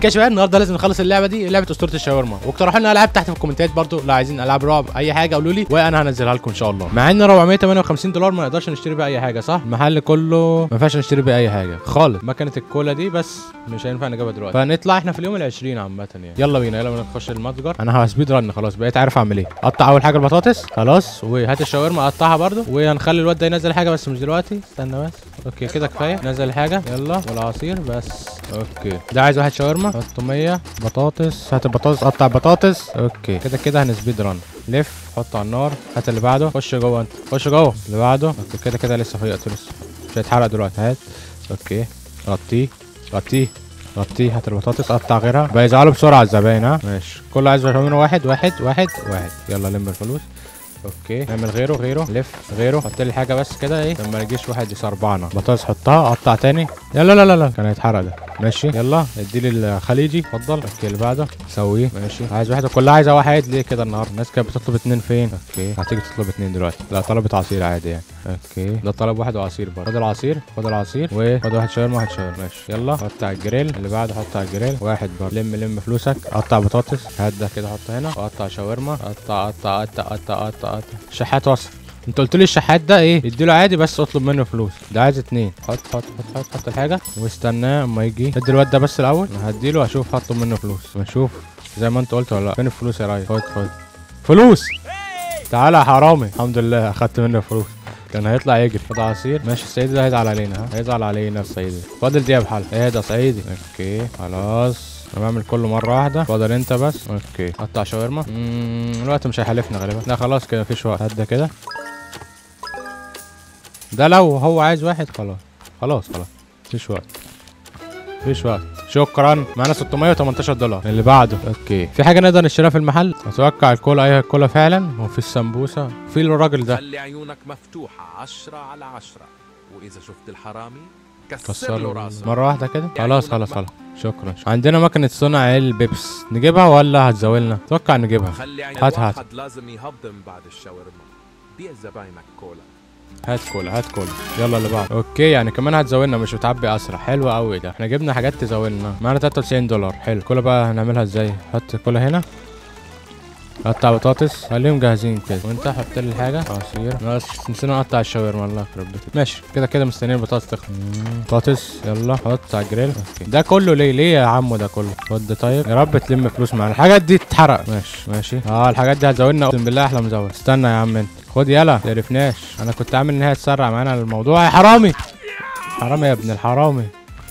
كده يا شباب النهارده لازم نخلص اللعبه دي لعبه اسطوره الشاورما واقترحوا لنا العاب تحت في الكومنتات برضو لو عايزين العاب رعب اي حاجه قولوا لي وانا هنزلها لكم ان شاء الله مع ان 458 دولار ما نقدرش نشتري بيه اي حاجه صح المحل كله ما ينفعش نشتري بيه اي حاجه خالص مكنه الكولا دي بس مش هينفع نجيبها دلوقتي فنطلع احنا في اليوم ال20 عامه يعني يلا بينا يلا بينا نخش المتجر انا هسبيد رن خلاص بقيت عارف اعمل ايه قطع اول حاجه البطاطس خلاص وهات الشاورما قطعها برضو وهنخلي الواد ده ينزل حاجه بس مش دلوقتي استنى بس اوكي كده كفايه نزل حاجه يلا والعصير بس اوكي ده عايز واحد شاورما حط 100 بطاطس هات البطاطس قطع البطاطس اوكي كده كده هنسبيد رن لف حطه على النار هات اللي بعده خش جوه انت خش جوه اللي بعده اوكي كده كده لسه فيقته لسه مش هيتحرق دلوقتي هات اوكي غطيه غطيه غطيه هات البطاطس قطع غيرها بقى يزعلوا بسرعه الزباين ها ماشي كله عايز منه واحد واحد واحد واحد يلا لم الفلوس اوكي نعمل غيره غيره لف غيره حط لي حاجه بس كده ايه لما يجيش واحد يصربعنا بطاطس حطها قطع تاني يلا لا لا لا كان هيتحرق ده ماشي يلا ادي لي الخليجي اتفضل اوكي اللي بعده سويه ماشي عايز واحده كلها عايزه واحد ليه كده النهارده الناس كانت بتطلب اتنين فين اوكي هتيجي تطلب اتنين دلوقتي لا طلبت عصير عادي يعني اوكي ده طلب واحد وعصير برضه خد العصير خد العصير وخد واحد شاورما واحد شاورما ماشي يلا حط على الجريل اللي بعده حط على الجريل واحد برضه لم لم فلوسك قطع بطاطس هات ده كده حط هنا وقطع شاورما قطع قطع قطع قطع قطع قطع شحات وصل انت قلت لي الشحات ده ايه اديله عادي بس اطلب منه فلوس ده عايز اتنين حط حط حط حط, حط الحاجه واستناه اما يجي ادي الواد ده بس الاول انا هديله هشوف هطلب منه فلوس ونشوف زي ما انت قلت ولا لا فين الفلوس يا ريس خد خد فلوس تعالى يا حرامي الحمد لله اخدت منه فلوس كان هيطلع يجري خد عصير ماشي الصعيدي ده هيزعل علينا ها هيزعل علينا الصعيدي فاضل دقيقه بحال ايه ده صعيدي اوكي خلاص انا بعمل كله مره واحده فاضل انت بس اوكي قطع شاورما مم، الوقت مش هيحالفنا غالبا لا خلاص كده مفيش وقت هات ده كده ده لو هو عايز واحد خلاص خلاص خلاص مفيش وقت مفيش وقت شكرا معانا 618 دولار اللي بعده اوكي في حاجه نقدر نشتريها في المحل اتوقع الكولا ايوه الكولا فعلا وفي السمبوسه في الراجل ده خلي عيونك مفتوحة عشرة على عشرة وإذا شفت الحرامي كسر له كسر راسه مره واحده كده خلاص خلاص خلاص شكرا شكرا. عندنا مكنه صنع البيبس نجيبها ولا هتزاولنا اتوقع نجيبها خلي عيونك هات- هات. واحد لازم يهضم بعد الشاورما بيع زباينك كولا هات كولا هات كولا يلا اللي بعد اوكي يعني كمان هتزودنا مش بتعبي اسرع حلو قوي ده احنا جبنا حاجات تزودنا معانا 93 دولار حلو كولا بقى هنعملها ازاي حط كولا هنا قطع بطاطس خليهم جاهزين كده وانت حط لي الحاجه عصير بس نسينا نقطع الشاورما الله يخرب بيتك ماشي كده كده مستنيين البطاطس تخلص مم، بطاطس يلا حط على الجريل اوكي ده كله ليه ليه يا عمو ده كله خد ده طيب يا رب تلم فلوس معانا الحاجات دي تتحرق ماشي ماشي اه الحاجات دي هتزودنا اقسم بالله احلى مزود استنى يا عم انت خد يلا تعرفناش انا كنت عامل ان هي تسرع معانا الموضوع يا حرامي حرامي يا ابن الحرامي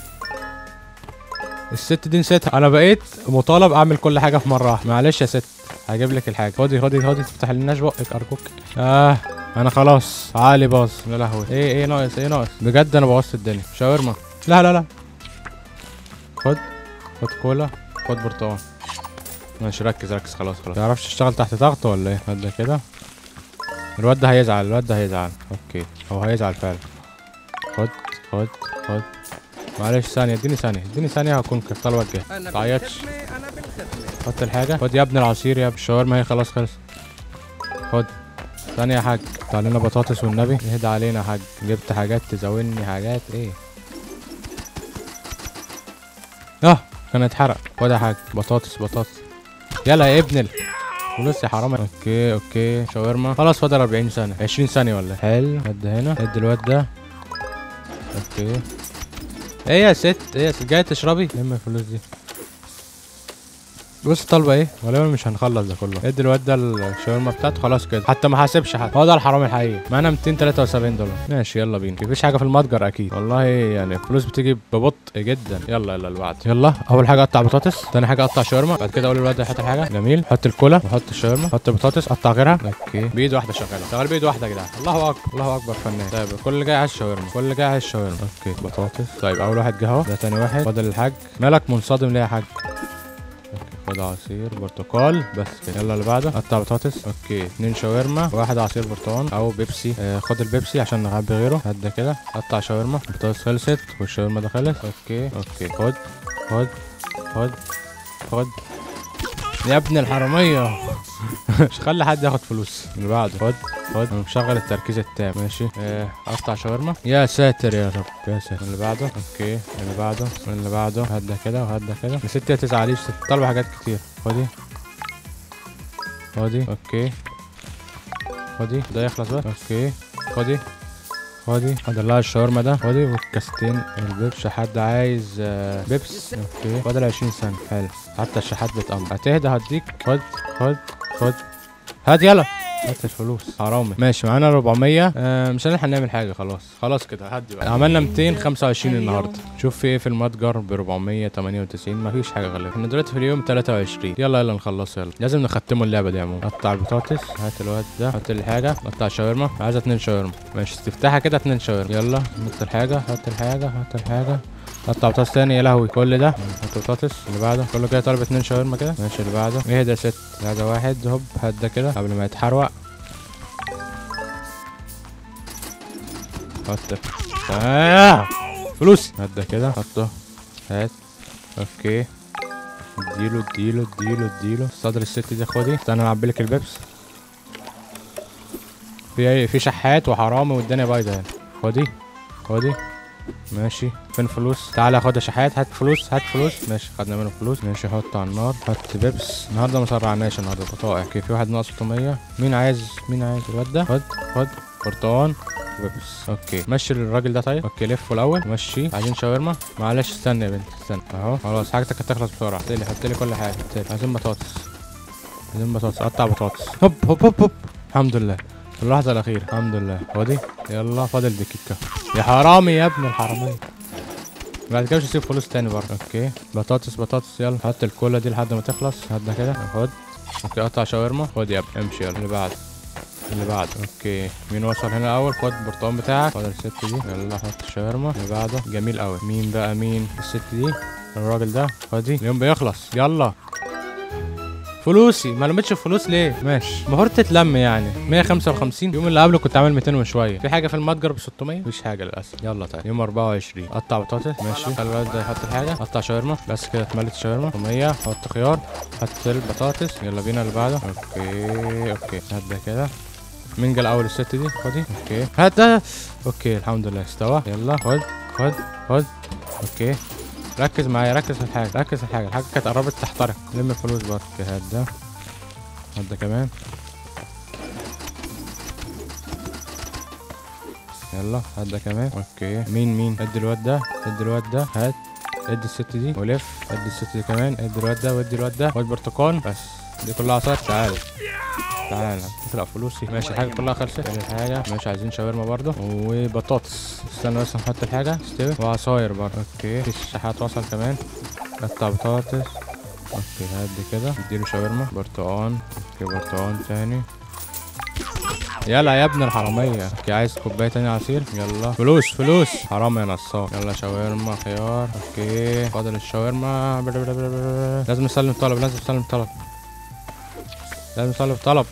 الست دي نسيتها انا بقيت مطالب اعمل كل حاجه في مره واحده معلش يا ست هجيب لك الحاجه خدي خدي خدي تفتح لناش بقك ارجوك اه انا خلاص عقلي باظ يا لهوي ايه ايه ناقص ايه ناقص بجد انا بوظت الدنيا شاورما لا لا لا خد خد كولا خد برتقال ماشي ركز ركز خلاص خلاص تعرفش تشتغل تحت ضغط ولا ايه هات ده كده الواد ده هيزعل الواد ده هيزعل اوكي هو هيزعل فعلا خد خد خد معلش ثانية اديني ثانية اديني ثانية هكون كفت الوجه أنا تعيطش بالخدمة أنا بالخدمة حط الحاجة خد يا ابن العصير يا ابن الشاورما هي خلاص خلص خد ثانية يا حاج قطع لنا بطاطس والنبي اهدى علينا يا حاج جبت حاجات تزودني حاجات ايه اه كان اتحرق خد يا حاج بطاطس بطاطس يلا يا ابن ال فلوس يا حرام اوكي اوكي شاورما خلاص فاضل 40 ثانية 20 ثانية ولا إيه؟ حلو هد هنا هد الواد ده اوكي ايه يا ست ايه يا ست جاي تشربي لم الفلوس دي بص طالبه ايه غالبا مش هنخلص ده كله ادي الواد ده الشاورما بتاعته خلاص كده حتى ما حاسبش حد هو ده الحرامي الحقيقي معانا 273 دولار ماشي يلا بينا مفيش حاجه في المتجر اكيد والله يعني الفلوس بتيجي ببطء جدا يلا يلا اللي بعد يلا اول حاجه قطع بطاطس ثاني حاجه قطع شاورما بعد كده اقول للواد ده يحط الحاجه جميل حط الكولا وحط الشاورما حط البطاطس قطع غيرها اوكي بايد واحده شغاله شغال بايد واحده يا جدعان الله اكبر الله اكبر فنان طيب كل اللي جاي عايز شاورما كل اللي جاي عايز شاورما اوكي بطاطس طيب اول واحد جه اهو ده تاني واحد فاضل الحاج مالك منصدم ليه يا حاج خد عصير برتقال بس كده يلا اللي بعده قطع بطاطس اوكي اتنين شاورما واحد عصير برتقال او بيبسي آه خد البيبسي عشان نعبي غيره هات ده كده قطع شاورما البطاطس خلصت والشاورما ده خلص اوكي اوكي خد خد خد خد يا ابن الحرامية مش خلي حد ياخد فلوس اللي بعده خد خد انا مشغل التركيز التام ماشي آه، اقطع شاورما يا ساتر يا رب يا ساتر اللي بعده اوكي اللي بعده اللي بعده هدا كده وهدا كده يا ستي تزعليش طالبه حاجات كتير خدي خدي اوكي خدي ده يخلص بقى اوكي خدي خدي فاضل لها الشاورما ده خدي والكاستين البيبس حد عايز آه، بيبس اوكي فاضل 20 سنة حلو حتى الشحات بتأمر هتهدى هديك خد خد خد هات يلا هات الفلوس حرامي ماشي معانا 400 آه مش هنلحق نعمل حاجه خلاص خلاص كده هدي بقى عملنا 225 النهارده شوف في ايه في المتجر ب 498 مفيش حاجه غالبا احنا دلوقتي في اليوم 23 يلا يلا نخلص يلا لازم نختموا اللعبه دي عموما قطع البطاطس هات الواد ده هات لي حاجه قطع الشاورما عايزه اتنين شاورما ماشي استفتحها كده اتنين شاورما يلا هات الحاجه هات الحاجه هات الحاجه قطع بطاطس تاني يا لهوي كل ده هات بطاطس اللي بعده كله كده طالب اتنين شاورما كده ماشي اللي بعده ايه ده ست هذا واحد هوب هات ده كده قبل ما يتحروق حط آه. فلوسي هات ده كده حطه هات اوكي اديله اديله اديله اديله صدر الست دي خدي استنى العب لك البيبس في في شحات وحرامي والدنيا بايظه هنا خدي خدي ماشي فين فلوس تعالى خد يا شحات هات فلوس هات فلوس ماشي خدنا منه فلوس ماشي حط على النار حط بيبس النهارده ما سرعناش النهارده بطائع اوكي في واحد ناقص 600 مين عايز مين عايز الواد ده خد خد برتقان بيبس اوكي مشي الراجل ده طيب اوكي لفه الاول مشي عايزين شاورما معلش استنى يا بنت استنى اهو خلاص حاجتك هتخلص بسرعه حط لي حط لي كل حاجه حط لي عايزين بطاطس عايزين بطاطس قطع بطاطس هوب هوب هوب هوب الحمد لله في اللحظة الأخيرة الحمد لله ودي يلا فاضل دقيقة يا حرامي يا ابن الحرامية بعد كده مش هسيب فلوس تاني برضه اوكي بطاطس بطاطس يلا حط الكولا دي لحد ما تخلص هات ده كده خد اوكي قطع شاورما خد يا ابني امشي يلا اللي بعد اللي بعد اوكي مين وصل هنا الاول خد البرتقال بتاعك خد الست دي يلا حط الشاورما اللي بعده جميل قوي مين بقى مين الست دي الراجل ده خدي اليوم بيخلص يلا فلوسي ما لمتش الفلوس ليه ماشي المفروض تتلم يعني 155 اليوم اللي قبله كنت عامل 200 وشويه في حاجه في المتجر ب 600 مفيش حاجه للاسف يلا طيب يوم 24 قطع بطاطس ماشي خلي الواد ده يحط الحاجه قطع شاورما بس كده اتملت الشاورما 100 حط خيار حط البطاطس يلا بينا اللي بعده اوكي اوكي هات ده كده مين جه الاول الست دي خدي اوكي هات ده اوكي الحمد لله استوى يلا خد خد خد اوكي ركز معايا ركز في الحاجه ركز في الحاجه الحاجه كانت قربت تحترق لم الفلوس برضه اوكي هات ده هات ده كمان يلا هات ده كمان اوكي مين مين ادي الواد ده ادي الواد ده هات ادي الست دي ولف ادي الست دي كمان ادي الواد ده وادي الواد ده واد برتقال بس دي كلها عصار تعال تعال تسرق فلوسي ماشي الحاجه كلها خلصت ادي الحاجه ماشي عايزين شاورما برضه وبطاطس استنى بس نحط الحاجه استوي وعصاير برضه اوكي في الشحات وصل كمان قطع بطاطس اوكي هات دي كده اديله شاورما برتقان اوكي برتقان تاني يلا يا ابن الحرامية اوكي عايز كوباية تانية عصير يلا فلوس فلوس حرام يا نصاب يلا شاورما خيار اوكي فاضل الشاورما بلا بلا بلا بلا. لازم نسلم طلب لازم نسلم طلب لازم نسلم طلب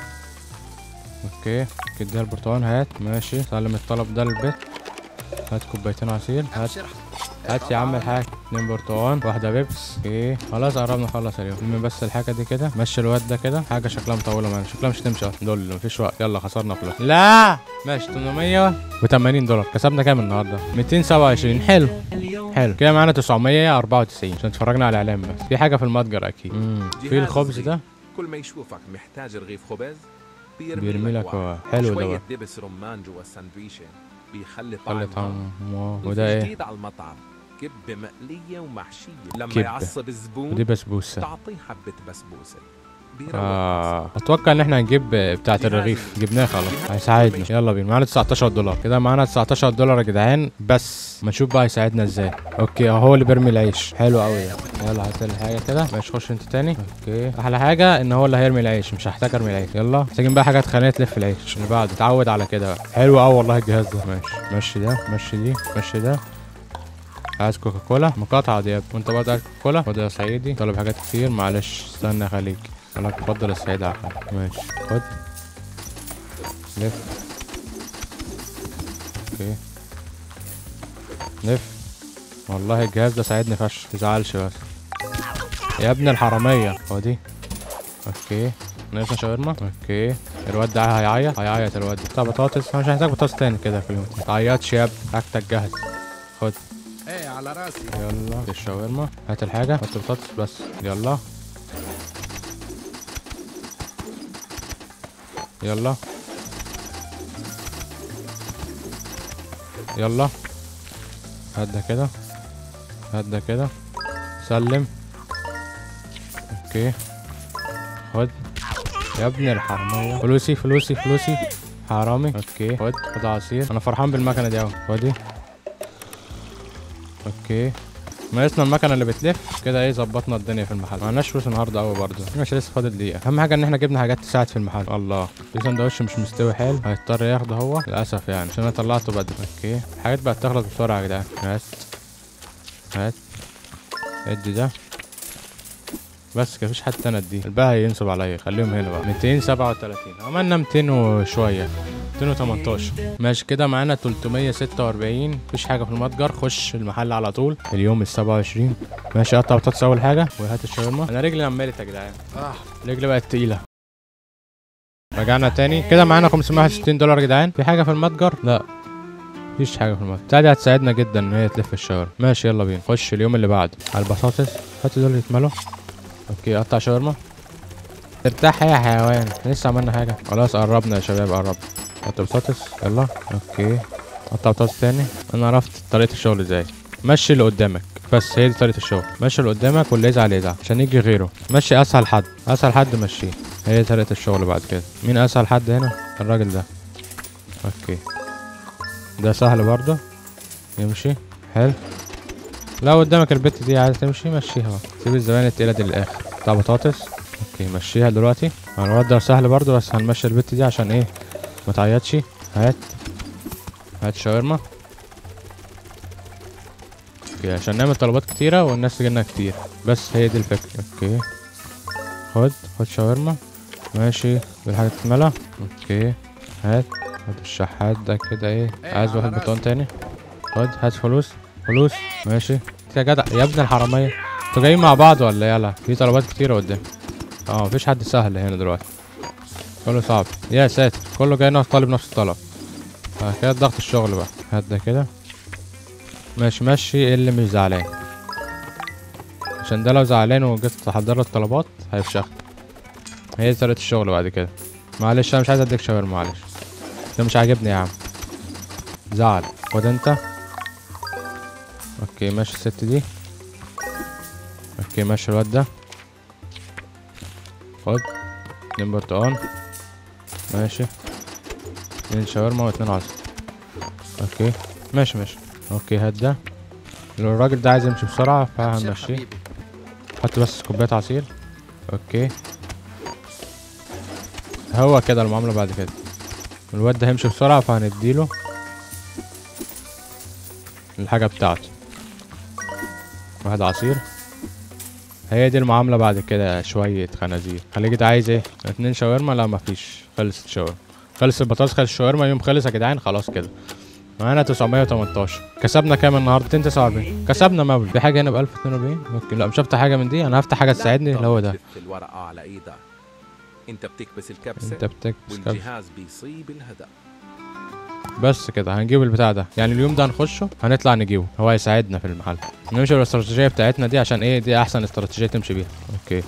اوكي كده البرتقال هات ماشي سلم الطلب ده للبيت هات كوبايتين عصير هات هات يا عم الحاج اتنين برتقال واحدة بيبس اوكي خلاص قربنا نخلص اليوم المهم بس الحاجة دي كده مشي الواد ده كده حاجة شكلها مطولة معانا شكلها مش هتمشي اصلا دول مفيش وقت يلا خسرنا فلوس لا ماشي 880 دولار كسبنا كام النهارده 227 حلو حلو كده معانا 994 عشان اتفرجنا على الاعلان بس في حاجة في المتجر اكيد مم. في الخبز ده كل ما يشوفك محتاج رغيف خبز بيرمي لك واحد. هو. حلو ده شوية بقى. دبس رمان جوا السندويشة بيخلي خلي طعمها طعم واو. وفي وده ايه جديد على المطعم كبة مقلية ومحشية لما كبة. يعصب الزبون ودي بسبوسة تعطيه حبة بسبوسة بيروق آه اتوقع ان احنا هنجيب بتاعه الرغيف جبناه خلاص هيساعدنا يلا بينا معانا 19 دولار كده معانا 19 دولار يا جدعان بس ما نشوف بقى هيساعدنا ازاي اوكي اهو اللي بيرمي العيش حلو قوي ده يلا هات لي حاجه كده ماشي خش انت تاني اوكي احلى حاجه ان هو اللي هيرمي العيش مش هحتاج ارمي العيش يلا محتاجين بقى حاجه تخلينا تلف العيش اللي بعده اتعود على كده بقى حلو قوي والله الجهاز ده ماشي مشي ده مشي دي مشي ده عايز كوكا كولا مقاطعة دي يا ابني وانت برضه عايز كوكا كولا خد يا صعيدي طلب حاجات كتير معلش استنى يا خليج انا بفضل الصعيد على الخليج ماشي خد لف اوكي لف والله الجهاز ده ساعدني فشخ متزعلش بس يا ابن الحرامية خدي اوكي ناقصنا شاورما اوكي الواد ده هيعيط هيعيط الواد ده بتاع بطاطس انا مش هحتاج بطاطس تاني كده في اليوم ما تعيطش يا ابني حاجتك جاهز خد ايه على راسي يلا الشاورما هات الحاجة حط بطاطس بس يلا يلا يلا هات ده كده هات ده كده سلم اوكي خد يا ابن الحرامية فلوسي فلوسي فلوسي حرامي اوكي خد خد عصير انا فرحان بالمكنة دي اوي خدي اوكي ناقصنا المكنه اللي بتلف كده ايه ظبطنا الدنيا في المحل ما عندناش فلوس النهارده قوي برضه ماشي لسه فاضل دقيقه اهم حاجه ان احنا جبنا حاجات تساعد في المحل الله في سندوتش مش مستوي حلو هيضطر ياخده هو للاسف يعني عشان انا طلعته بدري اوكي الحاجات بقت تخلص بسرعه يا جدعان هات هات ادي ده بس كده مفيش حد تاني اديه الباقي هينصب عليا خليهم هنا بقى 237 عملنا 200 وشويه 218 ماشي كده معانا 346 مفيش حاجه في المتجر خش المحل على طول اليوم ال 27 ماشي قطع بطاطس اول حاجه وهات الشاورما انا رجلي نملت يا جدعان اه رجلي بقت تقيله رجعنا تاني كده معانا 561 دولار يا جدعان في حاجه في المتجر لا مفيش حاجه في المتجر بتاع دي هتساعدنا جدا ان هي تلف الشاورما ماشي يلا بينا خش اليوم اللي بعده على البطاطس هات دول يتملوا اوكي قطع شاورما ارتاح يا حيوان إحنا لسه عملنا حاجه خلاص قربنا يا شباب قربنا حط بطاطس يلا اوكي قطع بطاطس تاني انا عرفت طريقه الشغل ازاي مشي اللي قدامك بس هي دي طريقه الشغل مشي اللي قدامك واللي يزعل يزعل عشان يجي غيره مشي اسهل حد اسهل حد مشيه هي دي طريقه الشغل بعد كده مين اسهل حد هنا الراجل ده اوكي ده سهل برضه يمشي حلو لو قدامك البت دي عايز تمشي مشيها بقى سيب الزباين التقيله دي للاخر بتاع بطاطس اوكي مشيها دلوقتي الواد ده سهل برضه بس هنمشي البت دي عشان ايه ما تعيطش هات هات شاورما اوكي عشان نعمل طلبات كتيرة والناس تجيلنا كتير بس هي دي الفكرة اوكي خد خد شاورما ماشي بالحاجة تتملى اوكي هات هات الشحات ده كده ايه عايز واحد بطون تاني خد هات فلوس فلوس ماشي يا جدع يا ابن الحرامية انتوا جايين مع بعض ولا يلا في طلبات كتيرة قدام اه مفيش حد سهل هنا دلوقتي كله صعب يا ساتر كله جاي نفس طالب نفس الطلب آه كده ضغط الشغل بقى هات ده كده ماشي ماشي اللي مش زعلان عشان ده لو زعلان وجيت تحضر له الطلبات هيفشخ هي دي طريقة الشغل بعد كده معلش انا مش عايز اديك شاورما معلش ده مش عاجبني يا عم زعل خد انت اوكي ماشي الست دي اوكي ماشي الواد ده خد اتنين برتقان ماشي اتنين شاورما واتنين عصير اوكي ماشي ماشي اوكي هات ده لو الراجل ده عايز يمشي بسرعة أبشر فهنمشيه حبيبي. حط بس كوباية عصير اوكي هو كده المعاملة بعد كده الواد ده هيمشي بسرعة فهنديله الحاجة بتاعته واحد عصير هي دي المعاملة بعد كده شوية خنازير خليك كده عايز ايه اتنين شاورما لا مفيش خلص الشاورما خلص البطاطس خلص الشاورما يوم خلص يا جدعان خلاص كده معانا 918 كسبنا كام النهارده 249 كسبنا مبلغ في حاجه هنا ب 1042 اوكي لا مش هفتح حاجه من دي انا هفتح حاجه تساعدني اللي هو ده تلف الورقة على ايدك انت بتكبس الكبسة انت بتكبس كبس والجهاز بيصيب الهدف بس كده هنجيب البتاع ده يعني اليوم ده هنخشه هنطلع نجيبه هو هيساعدنا في المحل نمشي بالاستراتيجيه بتاعتنا دي عشان ايه دي احسن استراتيجيه تمشي بيها اوكي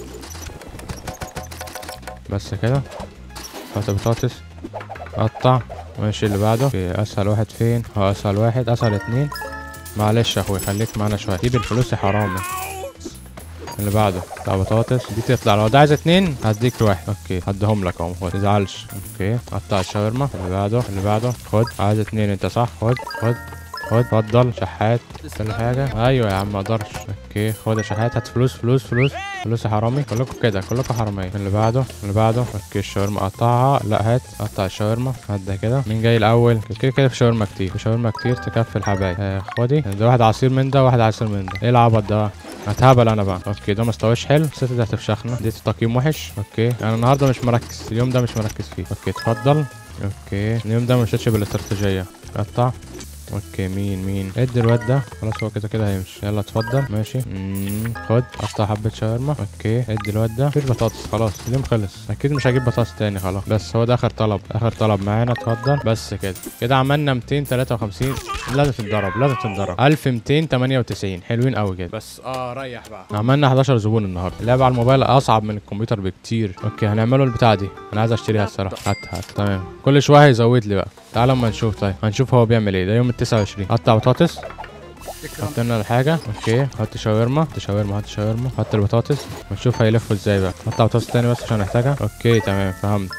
بس كده حط بطاطس قطع ماشي اللي بعده اوكي اسهل واحد فين هو اسهل واحد اسهل اتنين معلش يا اخوي خليك معانا شويه جيب الفلوس يا حرامي اللي بعده بتاع بطاطس دي تطلع لو ده عايز اتنين هديك واحد اوكي هديهم لك اهو ما تزعلش اوكي قطع الشاورما اللي بعده اللي بعده خد عايز اتنين انت صح خد خد خد اتفضل شحات كل حاجه ايوه يا عم ما اقدرش اوكي خد يا شحات هات فلوس فلوس فلوس فلوس يا حرامي كلكم كده كلكم حرامية اللي بعده اللي بعده اوكي الشاورما قطعها لا هات قطع الشاورما هات ده كده مين جاي الاول كده كده في شاورما كتير في شاورما كتير تكفي الحبايب آه خدي ده واحد عصير من ده واحد عصير من ده ايه العبط ده بقى؟ هتهبل انا بقى اوكي ده مستواش حلو الست دي هتفشخنا دي تقييم وحش اوكي انا النهارده مش مركز اليوم ده مش مركز فيه اوكي اتفضل اوكي اليوم ده مشيتش بالاستراتيجيه قطع اوكي مين مين ادي الواد ده خلاص هو كده كده هيمشي يلا اتفضل ماشي مم. خد قطع حبه شاورما اوكي ادي الواد ده مفيش بطاطس خلاص اليوم خلص اكيد مش هجيب بطاطس تاني خلاص بس هو ده اخر طلب اخر طلب معانا اتفضل بس كده كده عملنا 253 لازم تتضرب لازم تتضرب 1298 حلوين قوي كده بس اه ريح بقى عملنا 11 زبون النهارده اللعبه على الموبايل اصعب من الكمبيوتر بكتير اوكي هنعمله البتاع دي انا عايز اشتريها الصراحه هات هات تمام كل شويه هيزود لي بقى تعال اما نشوف طيب هنشوف هو بيعمل ايه ده يوم ال 29 قطع بطاطس حط لنا الحاجة اوكي حط شاورما حط شاورما حط شاورما حط البطاطس ونشوف هيلفوا ازاي بقى قطع بطاطس تاني بس عشان نحتاجها اوكي تمام فهمت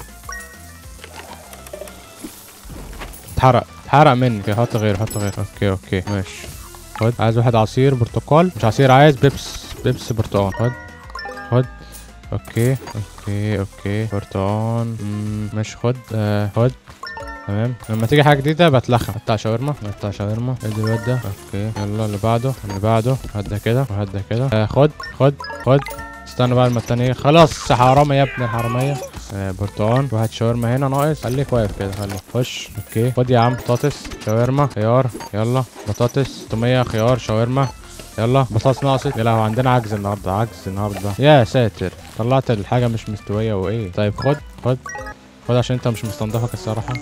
اتحرق اتحرق مني اوكي حط غير حط غير اوكي اوكي ماشي خد عايز واحد عصير برتقال مش عصير عايز بيبس بيبس برتقال خد خد اوكي اوكي اوكي برتقال مم، ماشي خد آه خد تمام لما تيجي حاجه جديده بتلخم قطع شاورما قطع شاورما ادي الواد ده اوكي يلا اللي بعده اللي بعده هات ده كده وهات ده كده آه خد خد خد استنى بقى لما التانية خلاص حرامي يا ابن الحرامية آه برتقال وهات شاورما هنا ناقص خليك واقف كده خليك خش اوكي خد يا عم بطاطس شاورما خيار يلا بطاطس تومية خيار شاورما يلا بطاطس ناقصت يا لهوي عندنا عجز النهارده عجز النهارده يا ساتر طلعت الحاجة مش مستوية وايه طيب خد خد خد عشان انت مش مستنضفك الصراحة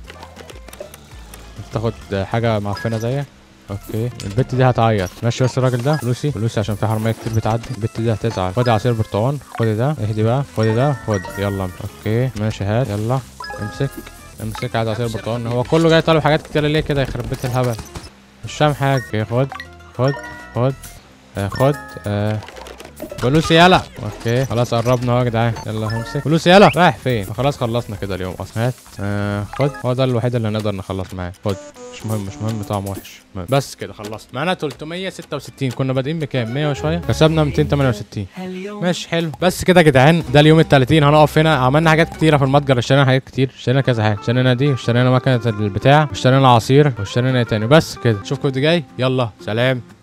تاخد حاجة معفنة زيك اوكي البت دي هتعيط ماشي بس الراجل ده فلوسي فلوسي عشان في حرامية كتير بتعدي البت دي هتزعل خد عصير برتقال خد ده اهدي بقى خد ده خد يلا اوكي ماشي هات يلا امسك امسك عايز عصير برتقال هو كله جاي طالب حاجات كتير ليه كده يخرب بيت الهبل مش فاهم حاجة اوكي، خد خد خد آه خد آه فلوسي يلا اوكي خلاص قربنا اهو يا جدعان يلا همسك فلوسي يلا رايح فين خلاص خلصنا كده اليوم اصلا هات آه خد هو ده الوحيد اللي نقدر نخلص معاه خد مش مهم مش مهم طعم وحش مهم. بس كده خلصنا معانا 366 كنا بادئين بكام 100 وشويه كسبنا 268 ماشي حلو بس كده يا جدعان ده اليوم ال 30 هنقف هنا عملنا حاجات كتيره في المتجر اشترينا حاجات كتير اشترينا كذا حاجه اشترينا دي واشترينا مكنه البتاع واشترينا عصير واشترينا ايه تاني بس كده اشوفكم الفيديو جاي يلا سلام